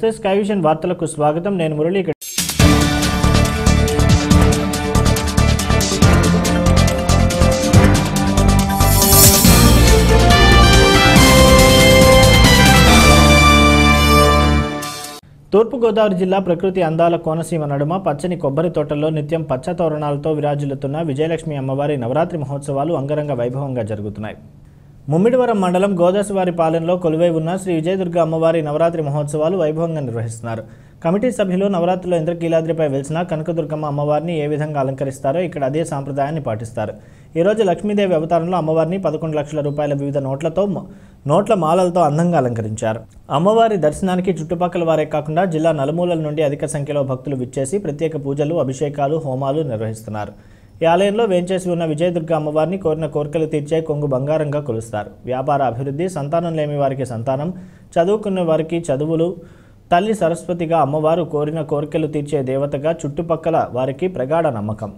నమస్తే sky vision వార్తలకు స్వాగతం నేను మురళి ఇక్కడ తూర్పుగోదావరి జిల్లా ప్రకృతి అందాల కోనసీమ నడుమ పచ్చని కొబ్బరి తోటల్లో నిత్యం పచ్చ తోరణాలతో విరాజిల్లుతున్న విజయలక్ష్మి అమ్మవారి నవరాత్రి మహోత్సవాలు అంగరంగ వైభవంగా జరుగుతున్నాయి ముమ్మిడివరం మండలం గోదాసవారి పాలెంలో కొలువై ఉన్న శ్రీ విజయదుర్గ అమ్మవారి నవరాత్రి మహోత్సవాలు వైభవంగా నిర్వహిస్తున్నారు కమిటీ సభ్యులు నవరాత్రిలో ఇంద్రకీలాద్రిపై వెలిసిన కనకదుర్గమ్మ అమ్మవారిని ఏ విధంగా అలంకరిస్తారో ఇక్కడ అదే సాంప్రదాయాన్ని పాటిస్తారు ఈరోజు లక్ష్మీదేవి అవతారంలో అమ్మవారిని పదకొండు లక్షల రూపాయల వివిధ నోట్లతో మ- నోట్ల మాలలతో అందంగా అలంకరించారు అమ్మవారి దర్శనానికి చుట్టుపక్కల వారే కాకుండా జిల్లా నలుమూలల నుండి అధిక సంఖ్యలో భక్తులు విచ్చేసి ప్రత్యేక పూజలు అభిషేకాలు హోమాలు నిర్వహిస్తున్నారు ఈ ఆలయంలో వేంచేసి ఉన్న విజయదుర్గ అమ్మవారిని కోరిన కోరికలు తీర్చే కొంగు బంగారంగా కొలుస్తారు వ్యాపార అభివృద్ధి సంతానం లేని వారికి సంతానం చదువుకున్న వారికి చదువులు తల్లి సరస్వతిగా అమ్మవారు కోరిన కోరికలు తీర్చే దేవతగా చుట్టుపక్కల వారికి ప్రగాఢ నమ్మకం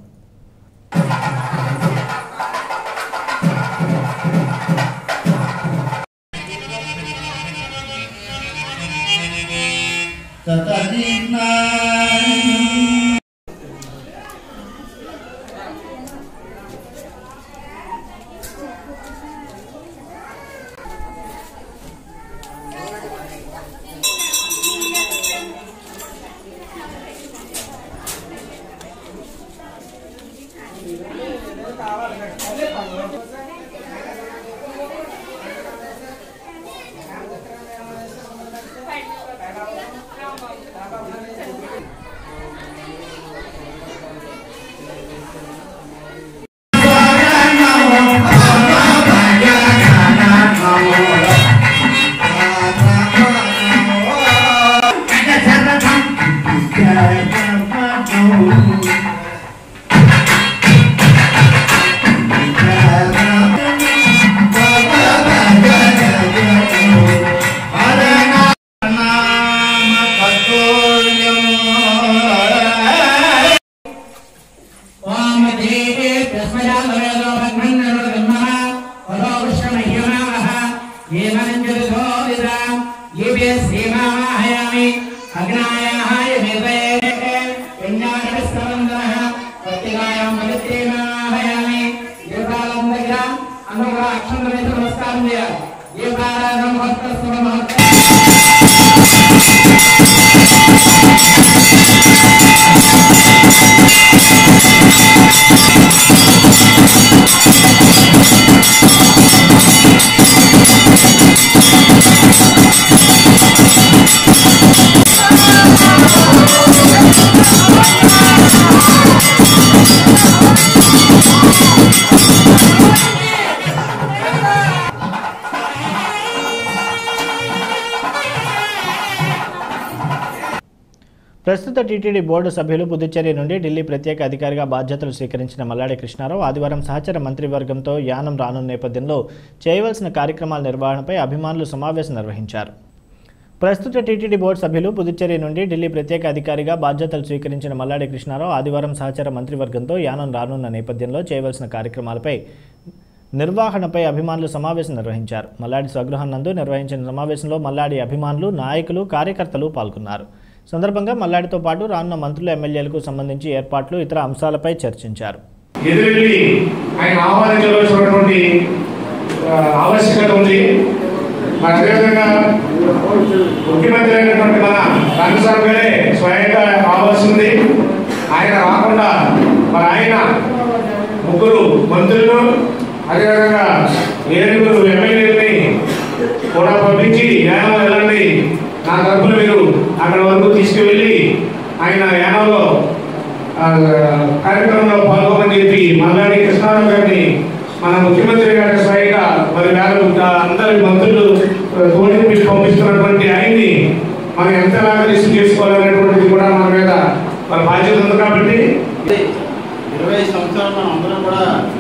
నమస్కారం చేయాలి ఏ నమస్కారం ప్రస్తుత టీటీడీ బోర్డు సభ్యులు పుదుచ్చేరి నుండి ఢిల్లీ ప్రత్యేక అధికారిగా బాధ్యతలు స్వీకరించిన మల్లాడి కృష్ణారావు ఆదివారం సహచర మంత్రివర్గంతో యానం రానున్న నేపథ్యంలో చేయవలసిన కార్యక్రమాల నిర్వహణపై అభిమానులు సమావేశం నిర్వహించారు ప్రస్తుత టీటీడీ బోర్డు సభ్యులు పుదుచ్చేరి నుండి ఢిల్లీ ప్రత్యేక అధికారిగా బాధ్యతలు స్వీకరించిన మల్లాడి కృష్ణారావు ఆదివారం సహచర మంత్రివర్గంతో యానం రానున్న నేపథ్యంలో చేయవలసిన కార్యక్రమాలపై నిర్వహణపై అభిమానులు సమావేశం నిర్వహించారు మల్లాడి స్వగృహం నందు నిర్వహించిన సమావేశంలో మల్లాడి అభిమానులు నాయకులు కార్యకర్తలు పాల్గొన్నారు సందర్భంగా మల్లాడితో పాటు రానున్న మంత్రులు ఎమ్మెల్యేలకు సంబంధించి ఏర్పాట్లు ఇతర అంశాలపై చర్చించారు ఎదురెళ్ళి ఆయన ఆహ్వానించవలసినటువంటి ఆ, ఆవశ్యకత ఉంది మరి అదేవిధంగా ముఖ్యమంత్రి అయినటువంటి మన రంగస్వామి గారే స్వయంగా రావాల్సింది ఆయన రాకుండా మరి ఆయన ముగ్గురు మంత్రులు అదేవిధంగా ఏడుగురు ఎమ్మెల్యేలని కూడా పంపించి యానం వెళ్ళండి నా తరఫున మీరు అక్కడ వరకు తీసుకువెళ్ళి ఆయన యానంలో ఆ, కార్యక్రమంలో పాల్గొమని చెప్పి మల్లాడి కృష్ణారావు గారిని మన ముఖ్యమంత్రి గారి స్వయంగా మరి వేల అందరి మంత్రులు తోడి మీరు పంపిస్తున్నటువంటి ఆయన్ని మనం ఎంతలాగా రిసీవ్ చేసుకోవాలనేటువంటిది కూడా మన మీద మన బాధ్యత ఉంది కాబట్టి ఇరవై సంవత్సరాలు మనం అందరం కూడా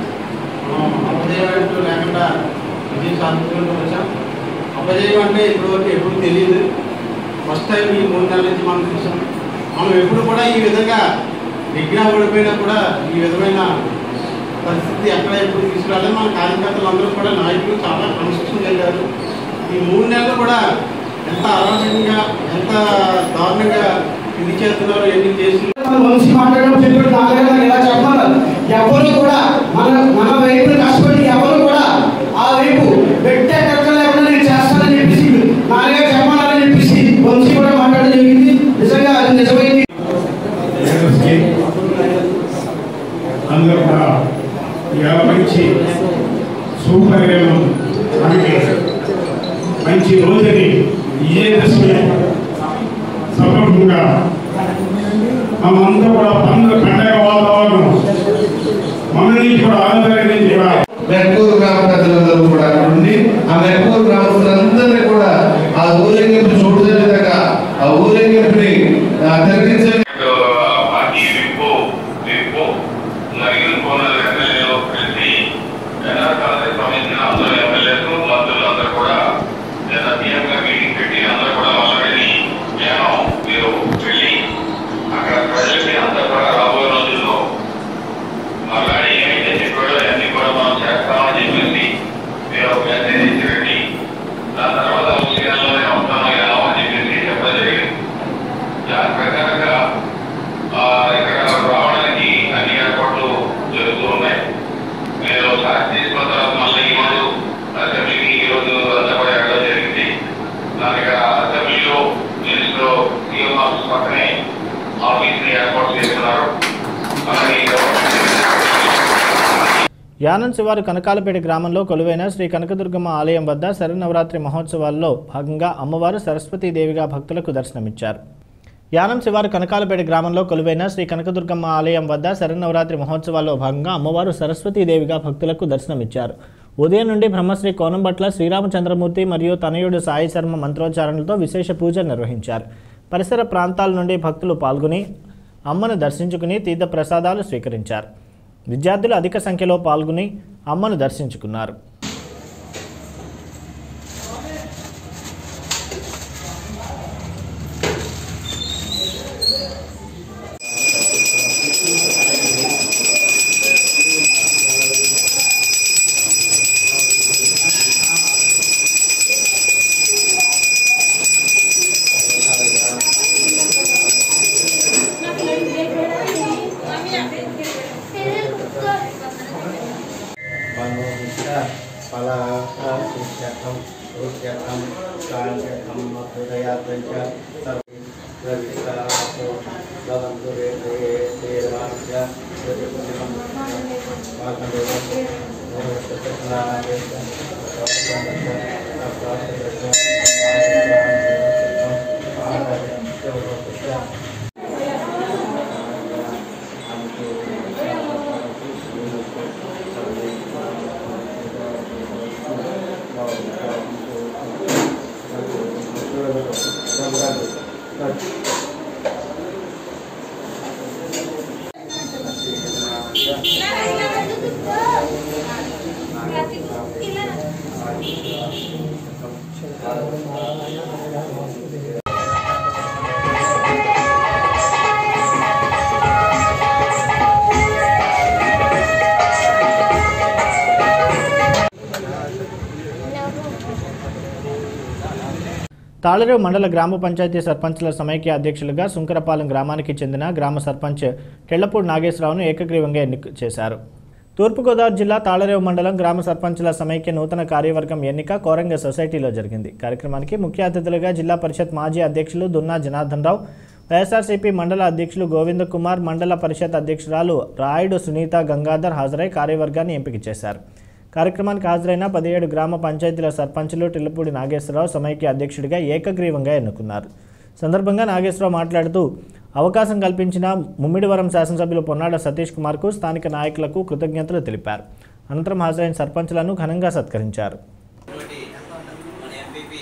మనం అపజయం అంటూ లేకుండా విజయం సాధించుకుంటూ వచ్చాం అపజయం అంటే ఇప్పటివరకు ఎప్పుడు తెలియదు ఫస్ట్ టైం ఈ మూడు నెలల నుంచి మనం చూసాం మనం ఎప్పుడు కూడా ఈ విధంగా విగ్రహం ఓడిపోయినా కూడా ఈ విధమైన పరిస్థితి ఎక్కడ ఎప్పుడు తీసుకురాలేదు మన కార్యకర్తలు అందరూ కూడా నాయకులు చాలా క్రమశిక్షణ వెళ్ళారు ఈ మూడు నెలలు కూడా ఎంత అరాచకంగా ఎంత దారుణంగా ఇది చేస్తున్నారో ఎన్ని చేసి వంశీ మాట్లాడడం చెప్పాడు నాన్నగారు ఇలా చెప్పమన్నారు ఎవరు కూడా మన మన వైపు కష్టపడి ఎవరు కూడా ఆ వైపు పెట్టే కట్ట లేకుండా నేను చేస్తానని చెప్పేసి నాన్నగారు చెప్పమన్నారని చెప్పేసి వంశీ కూడా మాట్లాడడం జరిగింది నిజంగా అది నిజమైంది లీడర్స్కి అందరూ కూడా ఇవాళ మంచి శుభపరిణామం మనకి మంచి రోజుని విజయదశమి సందర్భంగా మనందరూ కూడా పండుగ పండగ వాతావరణం మన నుంచి కూడా ఆనందాన్ని నుంచి కూడా మెట్కూరు గ్రామ ప్రజలందరూ కూడా అక్కడ ఉండి ఆ మెట్కూరు గ్రామస్తులందరినీ కూడా ఆ ఊరేగింపు చూడదే విధంగా ఆ ఊరేగింపుని ఆ, జరిగించే పార్టీ విప్పు విప్పు నగిన కోనల ఎమ్మెల్యేలు కలిసి జనకాలకు సంబంధించిన అందరూ ఎమ్మెల్యేలు మంత్రులు అందరూ కూడా జనకీయంగా మీటింగ్ పెట్టి అందరూ కూడా వాళ్ళని నేను మీరు వెళ్ళి అక్కడ ప్రజలకి అందరూ కూడా రాబోయే రోజుల్లో అలాగే ఏమైతే చెప్పాడో అన్ని కూడా మనం చేస్తామని చెప్పేసి మీరు ఒక మెసేజ్ ఇచ్చిరండి దాని తర్వాత విషయాల్లో నేను వస్తాను ఎలా అని చెప్పేసి చెప్పడం జరిగింది దాని ప్రకారంగా ఆ, ఇక్కడ రావడానికి అన్ని ఏర్పాట్లు జరుగుతూ ఉన్నాయి నేను సాక్షి తీసుకున్న తర్వాత మళ్ళీ ఈ రోజు అసెంబ్లీకి ఈ రోజు అంతా కూడా వెళ్ళడం జరిగింది దానికి ఆ అసెంబ్లీలో మినిస్టర్ సీఎం ఆఫీస్ పక్కనే ఆఫీస్ ని ఏర్పాటు చేస్తున్నారు అలాగే యానం శివారు కనకాలపేట గ్రామంలో కొలువైన శ్రీ కనకదుర్గమ్మ ఆలయం వద్ద శరన్నవరాత్రి మహోత్సవాల్లో భాగంగా అమ్మవారు సరస్వతీదేవిగా భక్తులకు దర్శనమిచ్చారు యానం శివారు కనకాలపేట గ్రామంలో కొలువైన శ్రీ కనకదుర్గమ్మ ఆలయం వద్ద శరన్నవరాత్రి మహోత్సవాల్లో భాగంగా అమ్మవారు సరస్వతీదేవిగా భక్తులకు దర్శనమిచ్చారు ఉదయం నుండి బ్రహ్మశ్రీ కోనంబట్ల శ్రీరామచంద్రమూర్తి మరియు తనయుడు సాయి శర్మ మంత్రోచ్చారణలతో విశేష పూజలు నిర్వహించారు పరిసర ప్రాంతాల నుండి భక్తులు పాల్గొని అమ్మను దర్శించుకుని తీర్థ ప్రసాదాలు స్వీకరించారు విద్యార్థులు అధిక సంఖ్యలో పాల్గొని అమ్మను దర్శించుకున్నారు మనోవిష్ట ఫలాశం రూప్యకం కాంచకం హృదయాత్రంచ ప్రవిష్టాసో భవంతు రేతే దేవాంచ ప్రతిపుణ్యం వాకదేవం తాళరేవు మండల గ్రామ పంచాయతీ సర్పంచ్ల సమైక్య అధ్యక్షులుగా సుంకరపాలెం గ్రామానికి చెందిన గ్రామ సర్పంచ్ తెళ్లపూడి నాగేశ్వరరావును ఏకగ్రీవంగా ఎన్నిక చేశారు తూర్పుగోదావరి జిల్లా తాళరేవు మండలం గ్రామ సర్పంచ్ల సమైక్య నూతన కార్యవర్గం ఎన్నిక కోరంగ సొసైటీలో జరిగింది కార్యక్రమానికి ముఖ్య అతిథులుగా జిల్లా పరిషత్ మాజీ అధ్యక్షులు దున్నా జనార్దన్ రావు వైఎస్ఆర్సీపీ మండల అధ్యక్షులు గోవింద కుమార్ మండల పరిషత్ అధ్యక్షురాలు రాయుడు సునీత గంగాధర్ హాజరై కార్యవర్గాన్ని ఎంపిక చేశారు కార్యక్రమానికి హాజరైన పదిహేడు గ్రామ పంచాయతీల సర్పంచులు టిల్లపూడి నాగేశ్వరరావు సమైక్య అధ్యక్షుడిగా ఏకగ్రీవంగా ఎన్నుకున్నారు సందర్భంగా నాగేశ్వరరావు మాట్లాడుతూ అవకాశం కల్పించిన ముమ్మిడివరం శాసనసభ్యులు పొన్నాడ సతీష్ కుమార్కు స్థానిక నాయకులకు కృతజ్ఞతలు తెలిపారు అనంతరం హాజరైన సర్పంచులను ఘనంగా సత్కరించారు కాబట్టి మన ఎంపీపీ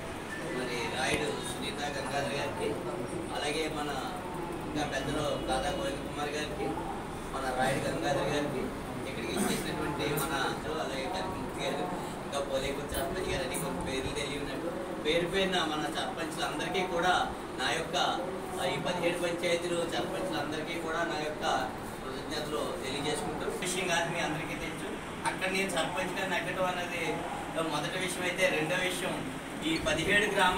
మరి రాయుడు సునీత గంగాధర్ గారికి అలాగే మన ఇంకా పెద్దలు దాదా గోవింద్ కుమార్ గారికి మన రాయుడు గంగాధర్ గారికి ఇక్కడికి ఇచ్చేసినటువంటి మన అలాగే కనిపించి గారు ఇంకా పోలేకు సర్పంచ్ గారు అని కొన్ని పేర్లు తెలియనట్టు పేరు పేరున మన సర్పంచ్లందరికీ కూడా నా యొక్క ఆ, ఈ పదిహేడు పంచాయతీలు సర్పంచ్లందరికీ కూడా నా యొక్క కృతజ్ఞతలు తెలియజేసుకుంటూ విషయం కాదు మీ అందరికీ తెలుసు అక్కడ నేను సర్పంచ్ గారిని అగ్గటం అన్నది మొదటి విషయం అయితే రెండో విషయం ఈ పదిహేడు గ్రామాలు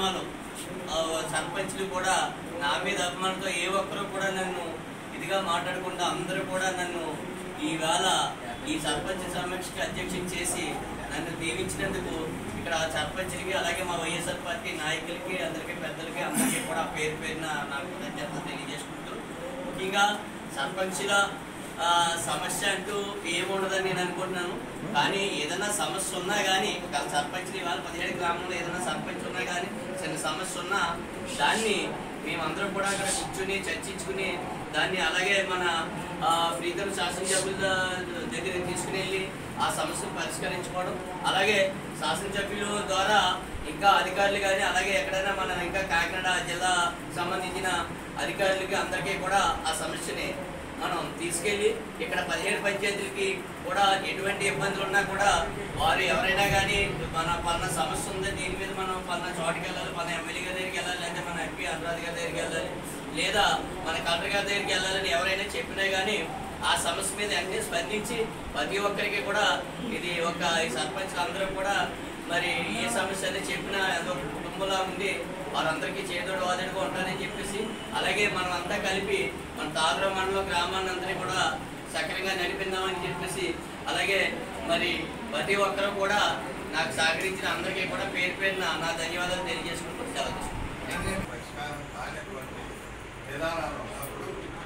ఆ, సర్పంచ్లు కూడా నా మీద అభిమానంతో ఏ ఒక్కరు కూడా నన్ను ఇదిగా మాట్లాడకుండా అందరూ కూడా నన్ను ఈవేళ ఈ సర్పంచ్ సమీక్షకి అధ్యక్షం చేసి నన్ను దీవించినందుకు ఇక్కడ సర్పంచ్లకి అలాగే మా వైఎస్ఆర్ పార్టీ నాయకులకి అందరికీ పెద్దలకి అందరికీ కూడా పేరు పేరున నాకు కృతజ్ఞతలు తెలియజేసుకుంటూ ముఖ్యంగా సర్పంచ్ల ఆ, సమస్య అంటూ ఏముండదని నేను అనుకుంటున్నాను కానీ ఏదైనా సమస్య ఉన్నా కానీ ఒక సర్పంచ్ ఇవాళ పదిహేడు గ్రామంలో ఏదైనా సర్పంచ్ ఉన్నా కానీ చిన్న సమస్య ఉన్నా దాన్ని మేమందరం కూడా అక్కడ కూర్చుని చర్చించుకుని దాన్ని అలాగే మన ఆ, ప్రీతం శాసనసభ్యుల దగ్గర తీసుకుని వెళ్ళి ఆ సమస్యను పరిష్కరించుకోవడం అలాగే శాసనసభ్యుల ద్వారా ఇంకా అధికారులు కానీ అలాగే ఎక్కడైనా మన ఇంకా కాకినాడ జిల్లా సంబంధించిన అధికారులకి అందరికీ కూడా ఆ సమస్యని మనం తీసుకెళ్ళి ఇక్కడ పదిహేడు పంచాయతీలకి కూడా ఎటువంటి ఇబ్బందులు ఉన్నా కూడా వారు ఎవరైనా కానీ మన పలానా సమస్య ఉంది దీని మీద మనం పలానా చోటుకి వెళ్ళాలి మన ఎమ్మెల్యే గారి దగ్గరికి వెళ్ళాలి లేదా మన ఎంపీ అనురాధ గారి దగ్గరికి వెళ్ళాలి లేదా మన కలెక్టర్ గారి దగ్గరికి వెళ్ళాలని ఎవరైనా చెప్పినా కానీ ఆ సమస్య మీద వెంటనే స్పందించి ప్రతి ఒక్కరికి కూడా ఇది ఒక ఈ సర్పంచ్లు అందరూ కూడా మరి ఏ సమస్య అయితే చెప్పినా ఏదో ఒక కుటుంబంలా ఉండి వారందరికీ చేదోడు వాదడుగా ఉంటారని చెప్పేసి అలాగే మనం అంతా కలిపి మన తాగుర మండలం గ్రామాన్ని అందరినీ కూడా సక్రంగా నడిపిందామని చెప్పేసి అలాగే మరి ప్రతి ఒక్కరూ కూడా నాకు సహకరించిన అందరికీ కూడా పేరు పేరున నా ధన్యవాదాలు తెలియజేసుకుంటూ సెలవు తీసుకుంటాను. పరిష్కారం కానటువంటి విధానాలు ఉన్నప్పుడు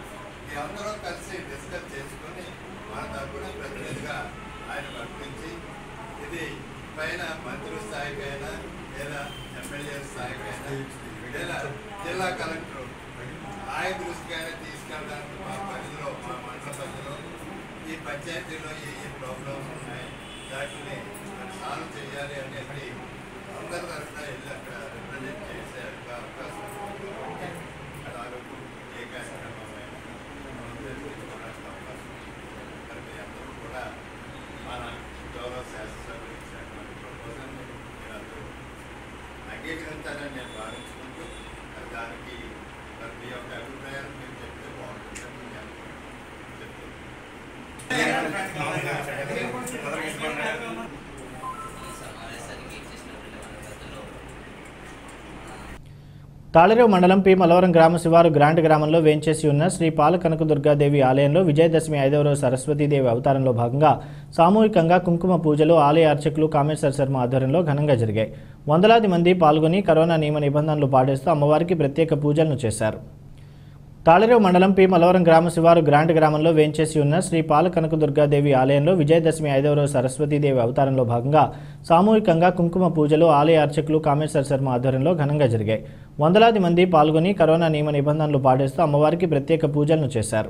ఈ అందరూ కలిసి డిస్కస్ చేసుకొని మన తరపున ప్రతినిధిగా ఆయన పంపించి ఇది పైన మంత్రుల స్థాయికైనా లేదా ఎమ్మెల్యే స్థాయికైనా లేదా జిల్లా కలెక్టర్ ఆయన దృష్టికైనా తీసుకెళ్ళడానికి మా పరిధిలో మా మండల పరిధిలో ఈ పంచాయతీలో ఏ ఏ ప్రాబ్లమ్స్ ఉన్నాయి వాటిని సాల్వ్ చేయాలి అనేది అందరి తరఫున వెళ్ళి అక్కడ రిప్రజెంట్ చేసే అవకాశం ఉంది కాబట్టి అలాగూ ఏ కార్యక్రమమైనా మనం తెలుసుకోవడానికి అవకాశం ఉంది. మరి మీ అందరూ కూడా మన గౌరవ శాస్త్రసభ్యులు ఇచ్చినటువంటి ప్రపోజల్ని మీరందరూ అంగీకరించాలని నేను భావించుకుంటూ మరి దానికి మరి మీ యొక్క అభిప్రాయాలు మీరు చెప్తే బాగుంటుందని నేను చెప్తున్నాను ఈ సమావేశానికి ఇచ్చేసినటువంటి మన పెద్దలు తాళరేవు మండలం పి మలవరం గ్రామ శివారు గ్రాంట్ గ్రామంలో వేంచేసి ఉన్న శ్రీ పాల కనకదుర్గాదేవి ఆలయంలో విజయదశమి ఐదవ రోజు సరస్వతీదేవి అవతారంలో భాగంగా సామూహికంగా కుంకుమ పూజలు ఆలయ అర్చకులు కామేశ్వర శర్మ ఆధ్వర్యంలో ఘనంగా జరిగాయి వందలాది మంది పాల్గొని కరోనా నియమ నిబంధనలు పాటిస్తూ అమ్మవారికి ప్రత్యేక పూజలను చేశారు తాళరేవు మండలం పి మలవరం గ్రామ శివారు గ్రాంట్ గ్రామంలో వేంచేసి ఉన్న శ్రీ పాల కనకదుర్గాదేవి ఆలయంలో విజయదశమి ఐదవ రోజు సరస్వతీదేవి అవతారంలో భాగంగా సామూహికంగా కుంకుమ పూజలు ఆలయ అర్చకులు కామేశ్వర శర్మ ఆధ్వర్యంలో ఘనంగా జరిగాయి వందలాది మంది పాల్గొని కరోనా నియమ నిబంధనలు పాటిస్తూ అమ్మవారికి ప్రత్యేక పూజలను చేశారు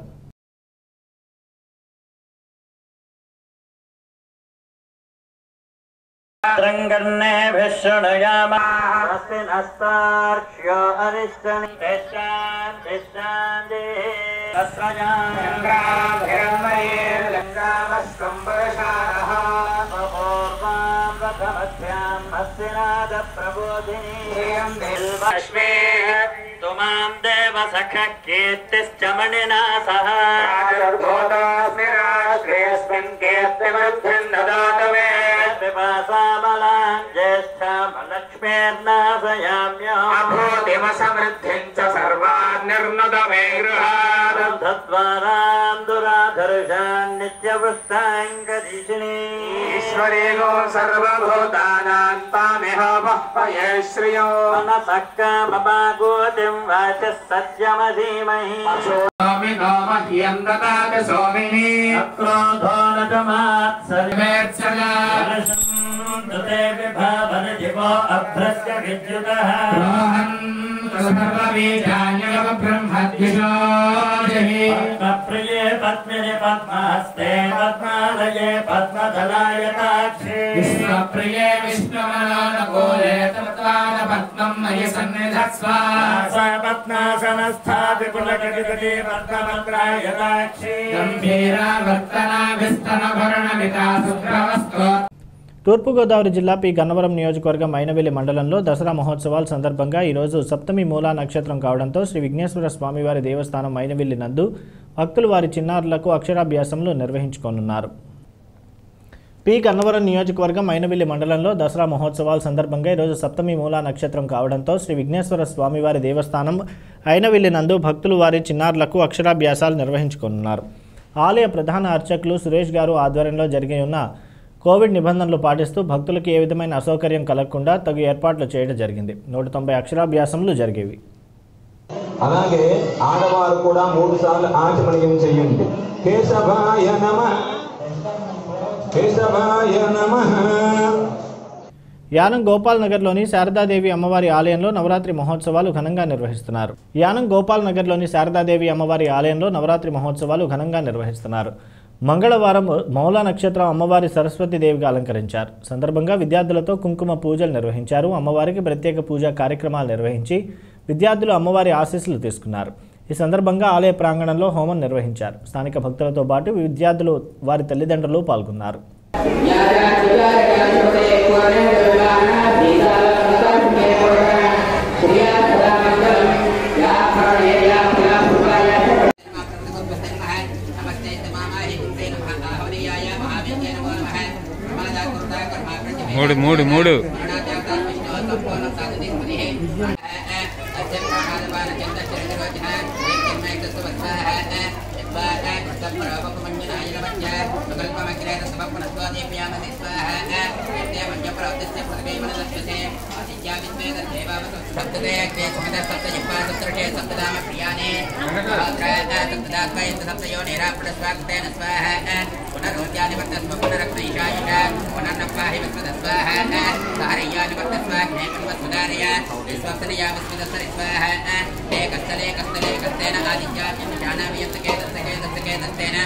ङ्गन्नेभिः शृणुयामस्ति नस्तार्क्ष्यो अरिष्टनि तिष्ठान्तिष्ठान्ति पूर्वाम् रथमध्याम् हस्तिनादप्रबोधिनी तुमां देव सख कीर्तिश्च मणिना सह पिपासामलान् ज्येष्ठामलक्ष्मीर्नाशयाम्यो द्वारां दुराधर्षान् नित्यवृत्ताङ्गदीशिनी ఈశ్వరేగో సర్వభూతానాం తామిహ వహ్వయే శ్రియో मनसः कामपागोतिं वाचः सत्यमधीमहि స్వామినో మహ్యం దదాతి సోమిని अक्रोधो न च మేర్చగా मात्सर्यते विभावन जीवो अभ्रस्य विद्युतः సర్వబీజాన్యవ బ్రహ్మద్విషోజహి पद्मप्रिये पद्मिनि पद्महस्ते पद्मालये पद्मदलायताक्षे విశ్వప్రియే విష్ణుమనానకోలే తత్వాన పద్మం మయి సన్నిధత్స్వ सा पद्मासनस्था विपुलकटितटी पद्मभद्रायताक्षी గంభీరావర్తనాభిస్తన భరణమితా శుభ్రవస్తో తూర్పుగోదావరి జిల్లా పి గన్నవరం నియోజకవర్గం మైనవెల్లి మండలంలో దసరా మహోత్సవాల సందర్భంగా ఈరోజు సప్తమి మూలా నక్షత్రం కావడంతో శ్రీ విఘ్నేశ్వర స్వామివారి దేవస్థానం మైనవెల్లి నందు భక్తులు వారి చిన్నారులకు అక్షరాభ్యాసంలో నిర్వహించుకోనున్నారు పి గన్నవరం నియోజకవర్గం మైనవిల్లి మండలంలో దసరా మహోత్సవాల సందర్భంగా ఈరోజు సప్తమి మూలా నక్షత్రం కావడంతో శ్రీ విఘ్నేశ్వర స్వామివారి దేవస్థానం అయినవిల్లి నందు భక్తులు వారి చిన్నారులకు అక్షరాభ్యాసాలు నిర్వహించుకున్నారు ఆలయ ప్రధాన అర్చకులు సురేష్ గారు ఆధ్వర్యంలో జరిగి ఉన్న కోవిడ్ నిబంధనలు పాటిస్తూ భక్తులకు ఏ విధమైన అసౌకర్యం కలగకుండా తగు ఏర్పాట్లు చేయడం జరిగింది నూట తొంభై అక్షరాభ్యాసములు జరిగేవి అలాగే ఆడవారు కూడా మూడు సార్లు ఆచమనయం చెయ్యండి కేశవాయ నమ కేశవాయ నమ యానం గోపాల్ నగర్లోని శారదాదేవి అమ్మవారి ఆలయంలో నవరాత్రి మహోత్సవాలు ఘనంగా నిర్వహిస్తున్నారు యానం గోపాల్ నగర్లోని శారదాదేవి అమ్మవారి ఆలయంలో నవరాత్రి మహోత్సవాలు ఘనంగా నిర్వహిస్తున్నారు మంగళవారం మౌలా నక్షత్రం అమ్మవారి సరస్వతి దేవిగా అలంకరించారు సందర్భంగా విద్యార్థులతో కుంకుమ పూజలు నిర్వహించారు అమ్మవారికి ప్రత్యేక పూజా కార్యక్రమాలు నిర్వహించి విద్యార్థులు అమ్మవారి ఆశీస్సులు తీసుకున్నారు ఈ సందర్భంగా ఆలయ ప్రాంగణంలో హోమం నిర్వహించారు స్థానిక భక్తులతో పాటు విద్యార్థులు వారి తల్లిదండ్రులు పాల్గొన్నారు మూడు మూడు మూడు పునరోద్యాన్ని వర్తస్వ పునరక్షణీషాయుష పునర్నప్పాహి విశ్వదస్వాహ సహరయ్యాని వర్తస్వాహ్నే కన్వస్వదారయ విశ్వసనయా విశ్వదస్సరిస్వాహ ఏకస్థలేకస్థలేకస్థేన ఆదిత్యాచిన్నిషాణామియత్తకే దత్తకే దత్తకే దత్తేన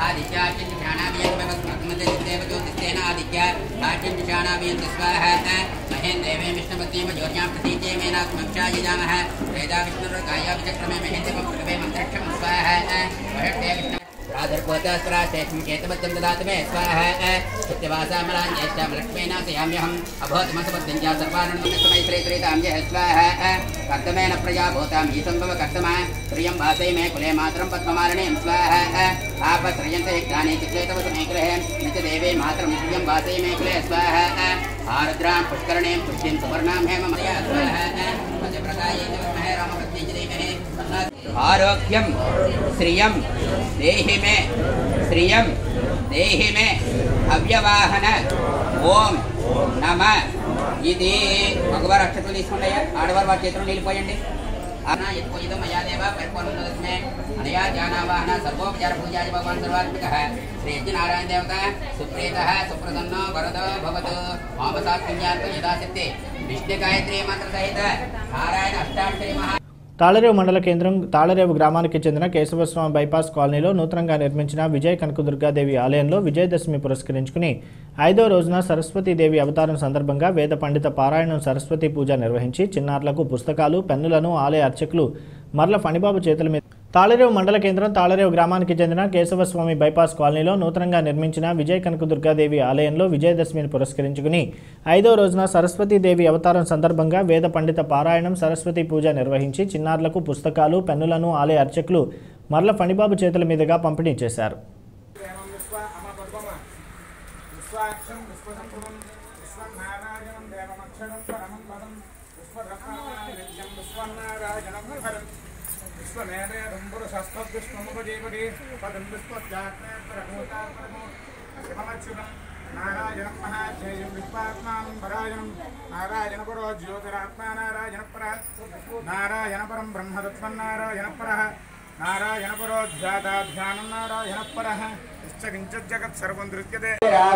ఆదిత్యాచిన్నిషాణామియత్మస్మగ్మదేవ జ్యోతిస్తేన ఆదిత్య ఆచిన్నిషాణామియంత స్వాహ మహేన్ దేవే విష్ణుమతీమ జ్యోర్యాం ప్రతీచే మేనాత్మక్షాయజామः వేదా విష్ణుర్గాయా విచక్రమే మహేంద్రమం ప్రగవే మంత్రక్షం స్వాహ వషట్టే విష్ణు राधर्पोतस्त्राशेषं केतवत्यं ददातु मे स्वाहा सत्यवासामलां ज्येष्ठां लक्ष्मीनाशयाम्यहम् अभवतमसबद्धं सर्वानुमय श्रीत्रितां जय स्वाहा कर्तमेन प्रजा भूतां ईसम्भव कर्तमा प्रियं वासै मे कुले मातरं पद्ममालिनीं स्वाहा आपश्रयन्ते ज्ञाने चित्रे तव समे गृहे नित्यदेवे मातरं प्रियं वासै मे कुले स्वाहा आर्द्रां पुष्करणीं पुष्टिं सुवर्णां हेममया स्वाहा मध्यप्रदाये च विद्महे रामपत्नी च धीमहि आरोग्यं श्रियं देहि मे श्रियं देहि मे అవ్యవాహన ఓం నమ ఇది మగవారు అక్షతలు తీసుకోండి అయ్యా ఆడవారు వారి చేతులు నిలిపోయండి అనా ఎక్కువ ఇదో మయాదేవ పరిపూర్ణమే అనయా జానావాహన సర్వోపచార పూజాది భగవాన్ సర్వాత్మిక శ్రీ నారాయణ దేవత సుప్రీత సుప్రసన్నో వరదో భవతు మామసాత్మ్యార్థ యథాశక్తి విష్ణు గాయత్రి మంత్ర సహిత నారాయణ అష్టాక్షరి మహా తాళరేవు మండల కేంద్రం తాళరేవు గ్రామానికి చెందిన కేశవస్వామి బైపాస్ కాలనీలో నూతనంగా నిర్మించిన విజయ కనకదుర్గాదేవి ఆలయంలో విజయదశమి పురస్కరించుకుని ఐదో రోజున సరస్వతీదేవి అవతారం సందర్భంగా వేద పండిత పారాయణం సరస్వతి పూజ నిర్వహించి చిన్నారులకు పుస్తకాలు పెన్నులను ఆలయ అర్చకులు మర్ల ఫణిబాబు చేతుల మీద తాళరేవు మండల కేంద్రం తాళరేవు గ్రామానికి చెందిన కేశవస్వామి బైపాస్ కాలనీలో నూతనంగా నిర్మించిన విజయ కనకదుర్గాదేవి ఆలయంలో విజయదశమిని పురస్కరించుకుని ఐదో రోజున సరస్వతీదేవి అవతారం సందర్భంగా వేద పండిత పారాయణం సరస్వతి పూజ నిర్వహించి చిన్నారులకు పుస్తకాలు పెన్నులను ఆలయ అర్చకులు మర్ల ఫణిబాబు చేతుల మీదుగా పంపిణీ చేశారు విశ్వాక్షం విశ్వసంభవం విశ్వనారాయణం దేవమక్షరం పరమం పదం విశ్వధర్మావిద్యం విశ్వనారాయణం హరం విశ్వమేధం పురుషస్తద్విష్ణుముపజీవతి పదం విశ్వత్యాత్మేతరభూతాత్మనమో శివమచ్యుతం నారాయణం మహాధ్యేయం విశ్వాత్మానం పరాయణం నారాయణ పురో జ్యోతిరాత్మా నారాయణ పర నారాయణ పరం బ్రహ్మతత్వం నారాయణ పర నారాయణ పురో ధ్యాతాధ్యానం నారాయణ పర కించిజ్జగత్ సర్వం దృశ్యతే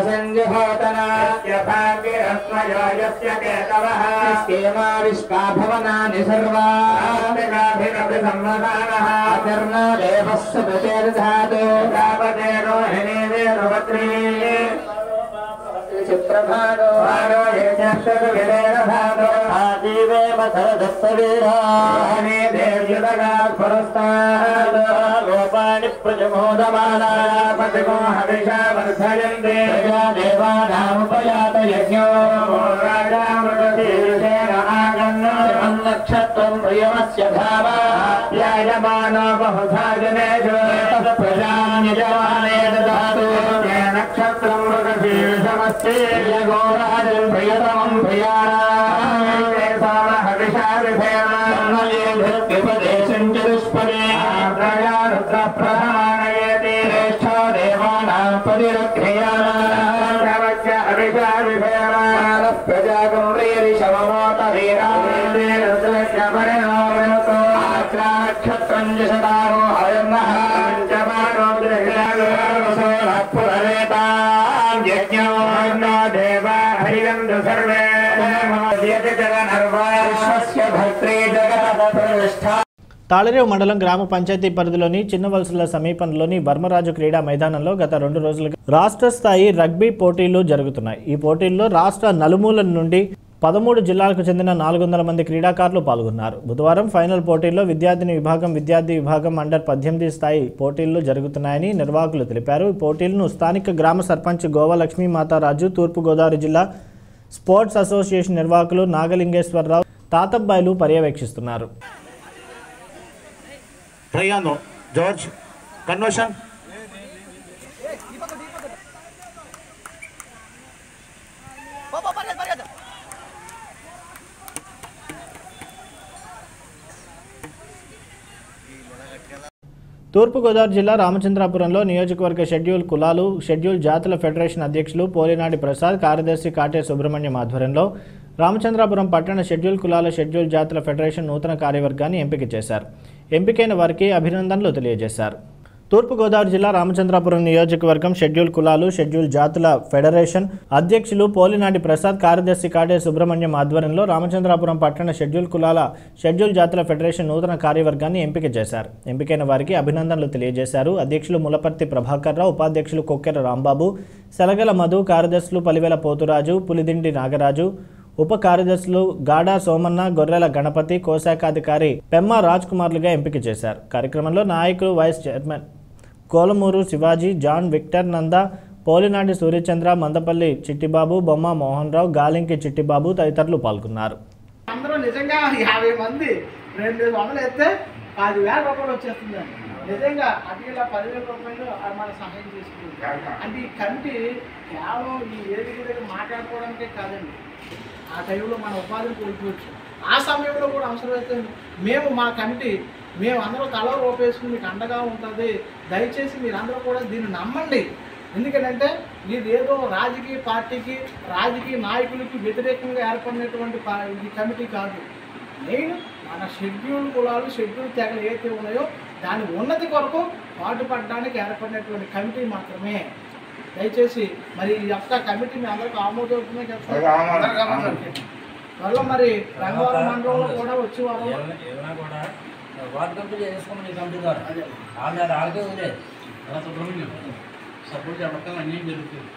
భవనాని చిత్రభాగో ఆజీవేమ సరదత్తవీరాని దేవ్యుదగా పురస్తాద్ లోపాని ప్రజమోదమానా పతిమో హవిషా వర్ధయంతే దేవానాముపయాత యజ్ఞో రాజామృతీర్షేణ ఆగన్న నక్షత్రం ప్రియమస్య ధావాయమానో బహుధా జనేషు ప్రజాన్యజమానే దదాతు నక్షత్రం మృగశీర్షమ ఘోరాజన్ ప్రియతమం ప్రియాణేషం చతుష్పదే రుద్ర ప్రధానయతి శ్రేష్ఠో దేవానాం పరిరక్షయాణామస్య అభిషాభిషయాణ ప్రజాగం ప్రియరి శవమోత వీరాస్య పరిణామనతో ఆగ్రాక్షత్రం జషదారో హయన్నః పంచమానో పురవేతాం యజ్ఞో దేవ హరిగంధ సర్వే విశ్వస్య భక్త్రే జగత ప్రతిష్ఠా తాళరేవు మండలం గ్రామ పంచాయతీ పరిధిలోని చిన్న వలసల సమీపంలోని వర్మరాజు క్రీడా మైదానంలో గత రెండు రోజులుగా రాష్ట్ర స్థాయి రగ్బీ పోటీలు జరుగుతున్నాయి ఈ పోటీల్లో రాష్ట్ర నలుమూలల నుండి పదమూడు జిల్లాలకు చెందిన నాలుగు వందల మంది క్రీడాకారులు పాల్గొన్నారు బుధవారం ఫైనల్ పోటీల్లో విద్యార్థిని విభాగం విద్యార్థి విభాగం అండర్ పద్దెనిమిది స్థాయి పోటీలు జరుగుతున్నాయని నిర్వాహకులు తెలిపారు ఈ పోటీలను స్థానిక గ్రామ సర్పంచ్ గోవా లక్ష్మీమాతారాజు తూర్పుగోదావరి జిల్లా స్పోర్ట్స్ అసోసియేషన్ నిర్వాహకులు నాగలింగేశ్వరరావు తాతబ్బాయిలు పర్యవేక్షిస్తున్నారు Rayano, George, conversion. తూర్పుగోదావరి జిల్లా రామచంద్రాపురంలో నియోజకవర్గ షెడ్యూల్ కులాలు షెడ్యూల్ జాతుల ఫెడరేషన్ అధ్యక్షులు పోలినాడి ప్రసాద్ కార్యదర్శి కాటే సుబ్రహ్మణ్యం ఆధ్వర్యంలో రామచంద్రాపురం పట్టణ షెడ్యూల్ కులాల షెడ్యూల్ జాతుల ఫెడరేషన్ నూతన కార్యవర్గాన్ని ఎంపిక చేశారు ఎంపికైన వారికి అభినందనలు తెలియజేశారు తూర్పుగోదావరి జిల్లా రామచంద్రాపురం నియోజకవర్గం షెడ్యూల్ కులాలు షెడ్యూల్ జాతుల ఫెడరేషన్ అధ్యక్షులు పోలినాటి ప్రసాద్ కార్యదర్శి కాటే సుబ్రహ్మణ్యం ఆధ్వర్యంలో రామచంద్రాపురం పట్టణ షెడ్యూల్ కులాల షెడ్యూల్ జాతుల ఫెడరేషన్ నూతన కార్యవర్గాన్ని ఎంపిక చేశారు ఎంపికైన వారికి అభినందనలు తెలియజేశారు అధ్యక్షులు ములపర్తి ప్రభాకర్ రావు ఉపాధ్యక్షులు కొక్కెర రాంబాబు సెలగల మధు కార్యదర్శులు పలివెల పోతురాజు పులిదిండి నాగరాజు ఉప కార్యదర్శులు గాడా సోమన్న గొర్రెల గణపతి కోశాఖాధికారి పెమ్మ రాజ్ కుమార్లుగా ఎంపిక చేశారు కార్యక్రమంలో నాయకులు vice chairman Kolamuru Shivaji John Victor Nanda Polinati Suryachandra Mandapalli Chittibabu Bomma Mohan రావు గాలింకి చిట్టిబాబు తదితరులు పాల్గొన్నారు అందరూ నిజంగా యాభై మంది రెండు వందలు ఎత్తే పది వేల రూపాయలు వచ్చేస్తుంది నిజంగా అది ఇలా పదివేల రూపాయలు అది మన సహాయం చేసుకుంటుంది అంటే ఈ కమిటీ కేవలం ఈ వేదిక దగ్గర మాట్లాడుకోవడానికే కాదండి ఆ టైంలో మన ఉపాధిని కోల్పోవచ్చు ఆ సమయంలో కూడా అవసరమైతే మేము మా కమిటీ మేము అందరూ తల రూపేసుకుని మీకు అండగా ఉంటుంది దయచేసి మీరందరూ కూడా దీన్ని నమ్మండి ఎందుకంటే ఇది ఏదో రాజకీయ పార్టీకి రాజకీయ నాయకులకి వ్యతిరేకంగా ఏర్పడినటువంటి పా- ఇది కమిటీ కాదు మెయిన్ మన షెడ్యూల్ కులాలు షెడ్యూల్ తెగలు ఏవైతే ఉన్నాయో దాని ఉన్నతి కొరకు పాటుపడడానికి ఏర్పడినటువంటి కమిటీ మాత్రమే దయచేసి మరి ఈ యొక్క కమిటీ మీ అందరికీ ఆమోదవుతున్నాయి కదా సార్? అందరికీ ఆమోదం. త్వరలో మరి రంగవరం మండలంలో కూడా వచ్చి వాళ్ళు ఏమైనా కూడా వార్డు కమిటీ చేసుకోమని ఈ కమిటీ ద్వారా వాళ్ళ వాళ్ళకే వదిలేదు అలా సుబ్రహ్మణ్యం సపోర్ట్ చెప్పడం అన్నీ జరుగుతుంది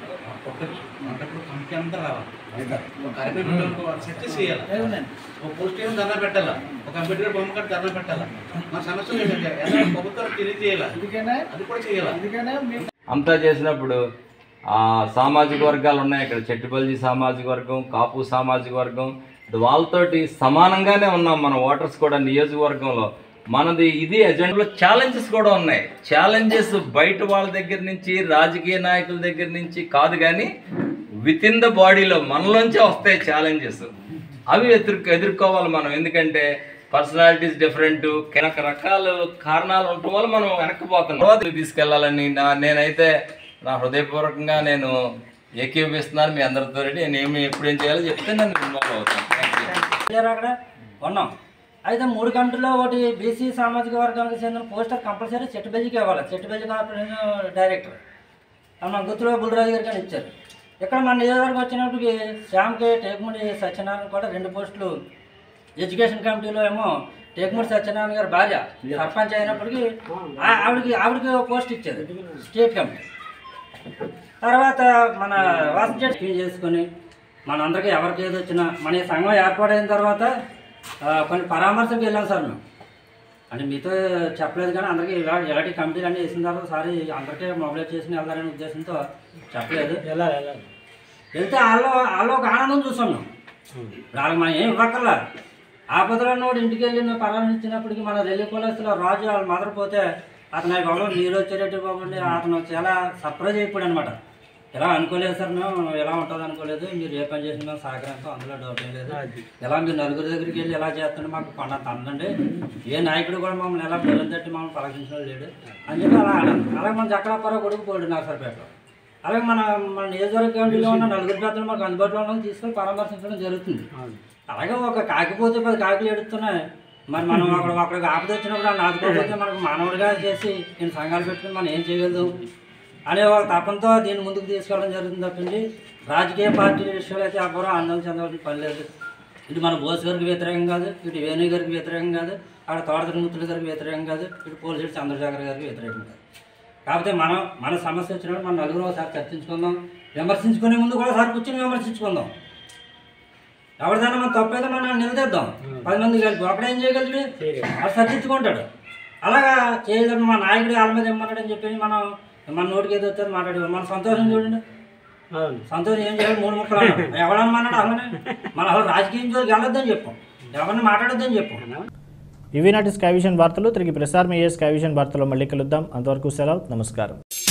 ఒక్కటి అంటే కమిటీ అంతా రావాలి ఒక కార్యక్రమం సెట్ చేయాలి ఒక పోస్ట్ ఏం ధర్నా పెట్టాలా ఒక కంప్యూటర్ బొమ్మ కట్టి ధర్నా పెట్టాలా మా సమస్య ఏంటంటే ఎలా ప్రభుత్వం తెలియజేయాలి అది కూడా చేయాలి అందుకనే మీ అంతా చేసినప్పుడు ఆ సామాజిక వర్గాలు ఉన్నాయి ఇక్కడ చెట్టుపల్లి సామాజిక వర్గం కాపు సామాజిక వర్గం ఇది వాళ్ళతోటి సమానంగానే ఉన్నాం మన ఓటర్స్ కూడా నియోజకవర్గంలో మనది ఇది ఎజెండాలో ఛాలెంజెస్ కూడా ఉన్నాయి ఛాలెంజెస్ బయట వాళ్ళ దగ్గర నుంచి రాజకీయ నాయకుల దగ్గర నుంచి కాదు కానీ విత్ ఇన్ ద బాడీలో మనలోంచే వస్తాయి ఛాలెంజెస్ అవి ఎదురు ఎదుర్కోవాలి మనం ఎందుకంటే పర్సనాలిటీస్ డిఫరెంట్ రకరకాల కారణాలు ఉండటం వల్ల మనం వెనక్కిపోతున్నాం తర్వాత తీసుకెళ్లాలని నా నేనైతే నా హృదయపూర్వకంగా నేను ఏకీభవిస్తున్నాను మీ అందరితో నేను ఏమి ఎప్పుడు ఏం చేయాలో చెప్తే నేను ఇన్వాల్వ్ అవుతాను క్లియర్ అక్కడ ఉన్నాం అయితే మూడు గంటల్లో ఒకటి బీసీ సామాజిక వర్గానికి చెందిన పోస్టర్ కంపల్సరీ చెట్టుబెల్లికి ఇవ్వాలి చెట్టుబెల్లి కార్పొరేషన్ డైరెక్టర్ మన గుత్తులో బుల్రాజు గారికి అని ఇచ్చారు ఇక్కడ మన నియోజకవర్గం వచ్చినప్పటికి శ్యామ్కే టేకుముడి సత్యనారాయణ కూడా రెండు పోస్టులు ఎడ్యుకేషన్ కమిటీలో ఏమో టేకుముడి సత్యనారాయణ గారి భార్య సర్పంచ్ అయినప్పటికీ ఆ- ఆవిడకి ఆవిడకి ఒక పోస్ట్ ఇచ్చారు స్టేట్ కమిటీ తర్వాత మన వాసన చెట్టు చేసుకొని మనందరికీ ఎవరికి ఏది వచ్చినా మన ఈ సంఘం ఏర్పాటైన తర్వాత ఆ, కొన్ని పరామర్శకు వెళ్ళాం సార్ మేము అంటే మీతో చెప్పలేదు కానీ అందరికీ ఇలా ఇలాంటి కమిటీలు అన్నీ వేసిన తర్వాత సారి అందరికీ మొబైల్ చేసి వెళ్తారనే ఉద్దేశంతో చెప్పలేదు వెళ్తే వాళ్ళు వాళ్ళు ఒక ఆనందం చూసాం మేము ఇప్పుడు వాళ్ళకి మనం ఏం ఇవ్వక్కర్లా ఆపదలో ఉన్నవాడు ఇంటికి వెళ్ళి మేము పరామర్శించినప్పటికీ మన రెల్లి కులస్తులో రాజు వాళ్ళ మదర్ పోతే అతని పొలం నీరు వచ్చేటట్టు పోకుండా అతను చాలా సర్ప్రైజ్ అయిపోయాడు అనమాట ఇలా అనుకోలేదు సార్ మేము ఎలా ఉంటుంది అనుకోలేదు మీరు ఏ పని చేసినా మేము సహకరిస్తాం అందులో డౌట్ ఏం లేదు ఇలా మీరు నలుగురి దగ్గరికి వెళ్ళి ఎలా చేస్తుంటే మాకు కొండంత అందండి ఏ నాయకుడు కూడా మమ్మల్ని ఎలా పిల్లలు తట్టి మమ్మల్ని పలకించడం లేడు అని చెప్పి అలా అన్నాను అలాగే మన చక్రాపురం కొడుకు పోడు నర్సరపేటలో అలాగే మన మన నియోజకవర్గంలో ఉన్న నలుగురు పెద్దలు మాకు అందుబాటులో ఉన్న తీసుకొని పరామర్శించడం జరుగుతుంది అలాగే ఒక కాకిపోతే పది కాకులు ఎడుతున్నాయి మరి మనం అక్కడ అక్కడికి ఆపద వచ్చినప్పుడు ఆ నాటుకోకపోతే మనకు మానవుడిగా చేసి నేను సంఘాలు పెట్టుకుని మనం ఏం చేయగలుగుతాం అనే ఒక తపంతో దీన్ని ముందుకు తీసుకెళ్ళడం జరుగుతుంది తప్పండి రాజకీయ పార్టీల విషయాలు అయితే ఎవ్వరూ ఆందోళన చెందవలసిన పని లేదు ఇటు మన బోస్ గారికి వ్యతిరేకం కాదు ఇటు వేణు గారికి వ్యతిరేకం కాదు అక్కడ తోట తిరుమూర్తుల గారికి వ్యతిరేకం కాదు ఇటు పోలీసు చంద్రశేఖర్ గారికి వ్యతిరేకం కాదు కాకపోతే మనం మన సమస్య వచ్చినప్పుడు మనం నలుగురు ఒకసారి చర్చించుకుందాం విమర్శించుకునే ముందు కూడా ఒకసారి కూర్చొని విమర్శించుకుందాం ఎవరిదైనా మనం తప్పైతే మనం నిలదీద్దాం పది మంది కలిపి ఒకడేం చేయగలడు అది సర్దించుకుంటాడు అలాగా చేయగలం మా నాయకుడు వాళ్ళ మీద ఇమ్మన్నాడని చెప్పి మనం మన నోటికి ఏదో వస్తే మాట్లాడి మన సంతోషం చూడండి సంతోషం ఏం చేయాలి మూడు ముక్కలు అన్నాడు. ఎవడన్నమన్నాడు అలానే మన అసలు రాజకీయం జోలికి వెళ్ళొద్దని చెప్పాం ఎవరిని మాట్లాడొద్దని చెప్పాం ఇవి నాటి స్కై విజన్ వార్తలు తిరిగి ప్రసారం అయ్యే స్కై విజన్ వార్తలో మళ్ళీ కలుద్దాం అంతవరకు సెలవు నమస్కారం